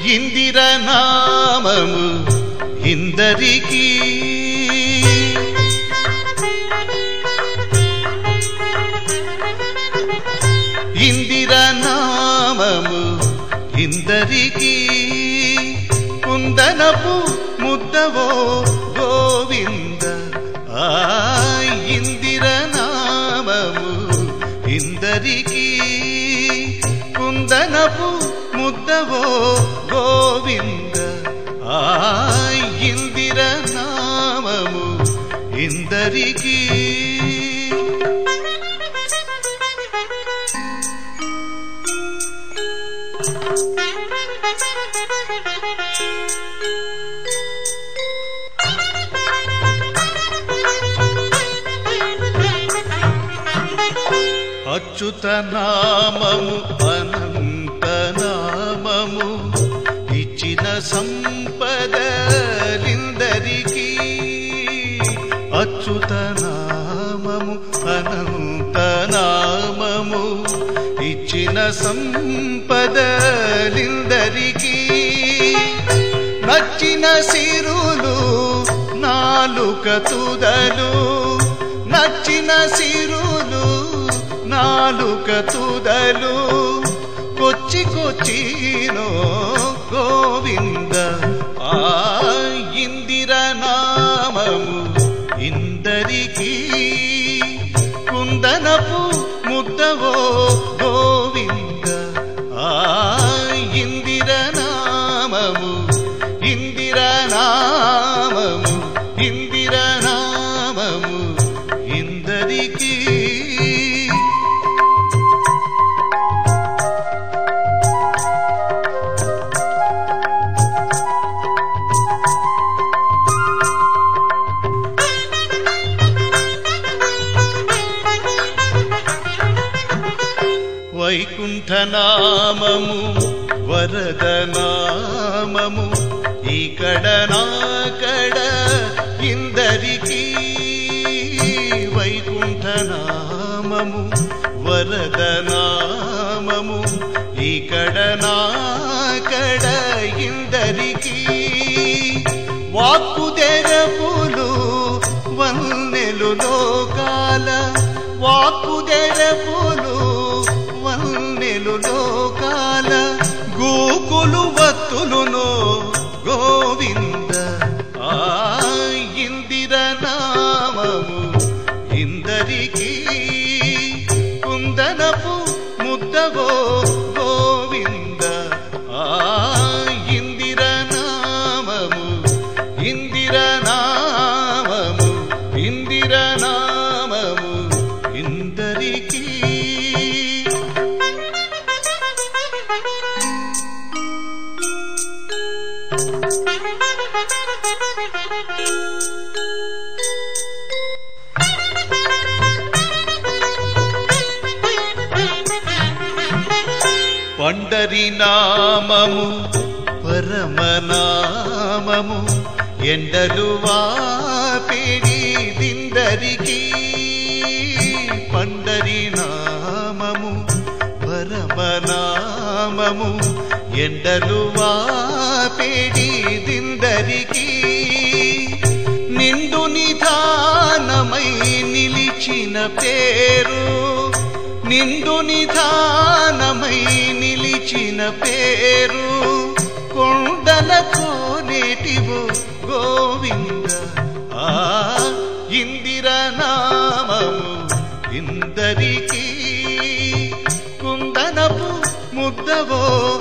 ఇందిర నామము ఇందరికీ ఇందిర నామము ఇందరికీ కుందనపు ముద్దవో గోవింద ఆ ఇందిర నామము ఇందరికీ కుందనపు ముద్దవో గోవింద ఆ ఇందిర నామము ఇందరికీ అచ్యుత నామము అనంత నామము ఇచ్చిన సంపదలిందరికీ అచ్యుత నామము అనంత నామము ఇచ్చిన సంపదలిందరికీ నచ్చిన సిరులు నాలుక తుదలు నచ్చిన సిరులు నాలుక తుదలు కొచ్చి కొచ్చినో గోవింద ఆ ఇందిర నామము ఇందరికీ కుందనపు ముద్దవో గోవింద ఆ ఇందిర నామము ఇందిర నామము ఇందిర నామము ఇందరికీ వైకుంఠనామము వరదనామము ఇక్కడ నాకడ ఇందరికీ వైకుంఠనామము వరదనామము ఇక్కడ నాకడ ఇందరికీ వాక్కు తెరపులు వన్నెలు లోకాల వాక్కు తెరపులు వన్నెలు లోకాల గోకులు వత్తులును గోవింద ఆ ఇందిర నామము ఇందరికీ కుందనపు ముద్దవో గోవింద ఆ ఇందిర నామము ఇందిర నామము ఇందిర నామము ఇందరికీ పండరి నామము పరమనామము ఎండలు వాపిడి దిందరికీ పండరి నామము పరమనామము ఎండలు వాపిడి దిందరికీ నిండు నిధానమై నిలిచిన పేరు నిండు నిధానమై నిలిచిన పేరు కొండలకు నేటివు గోవింద ఆ ఇందిర నామము ఇందరికీ కుందనపు ముద్దవో